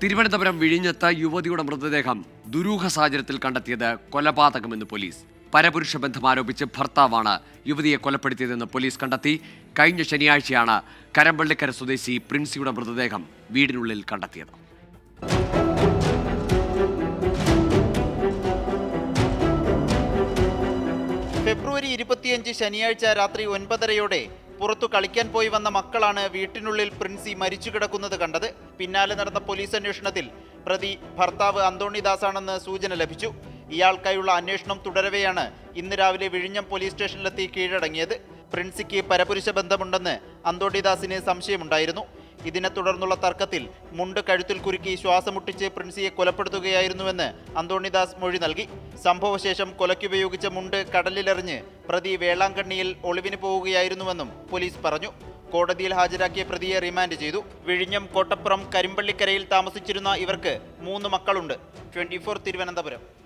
തിരുവനന്തപുരം വിഴിഞ്ഞത്ത് യുവതിയുടെ മൃതദേഹം ദുരൂഹ സാഹചര്യത്തിൽ കണ്ടെത്തിയത് കൊലപാതകമെന്ന് പോലീസ് പരപുരുഷ ബന്ധം ആരോപിച്ച് ഭർത്താവാണ് യുവതിയെ കൊലപ്പെടുത്തിയതെന്ന് പോലീസ് കണ്ടെത്തി കഴിഞ്ഞ ശനിയാഴ്ചയാണ് കരമ്പള്ളിക്കര സ്വദേശി പ്രിൻസിയുടെ മൃതദേഹം വീടിനുള്ളിൽ കണ്ടെത്തിയത് ഫെബ്രുവരി ഇരുപത്തിയഞ്ച് ശനിയാഴ്ച രാത്രി ഒൻപതരയോടെ പുറത്തു കളിക്കാൻ പോയി വന്ന മക്കളാണ് വീട്ടിനുള്ളിൽ പ്രിൻസി മരിച്ചു കിടക്കുന്നത് കണ്ടത് പിന്നാലെ നടന്ന പോലീസ് അന്വേഷണത്തിൽ പ്രതി ഭർത്താവ് അന്തോണിദാസാണെന്ന് സൂചന ലഭിച്ചു ഇയാൾക്കായുള്ള അന്വേഷണം തുടരവെയാണ് ഇന്ന് രാവിലെ വിഴിഞ്ഞം പോലീസ് സ്റ്റേഷനിലെത്തി കീഴടങ്ങിയത് പ്രിൻസിക്ക് പരപുരുഷ ബന്ധമുണ്ടെന്ന് അന്തോണിദാസിന് സംശയമുണ്ടായിരുന്നു ഇതിനെ തുടർന്നുള്ള തർക്കത്തിൽ മുണ്ട് കഴുത്തിൽ കുരുക്കി ശ്വാസമുട്ടിച്ച് പ്രിൻസിയെ കൊലപ്പെടുത്തുകയായിരുന്നുവെന്ന് അന്തോണിദാസ് മൊഴി നൽകി സംഭവശേഷം കൊലയ്ക്കുപയോഗിച്ച മുണ്ട് കടലിലെറിഞ്ഞ് പ്രതി വേളാങ്കണ്ണിയിൽ ഒളിവിന് പോവുകയായിരുന്നുവെന്നും പോലീസ് പറഞ്ഞു കോടതിയിൽ ഹാജരാക്കിയ പ്രതിയെ റിമാൻഡ് ചെയ്തു വിഴിഞ്ഞം കോട്ടപ്പുറം കരിമ്പള്ളിക്കരയിൽ താമസിച്ചിരുന്ന ഇവർക്ക് മൂന്ന് മക്കളുണ്ട് ട്വന്റി തിരുവനന്തപുരം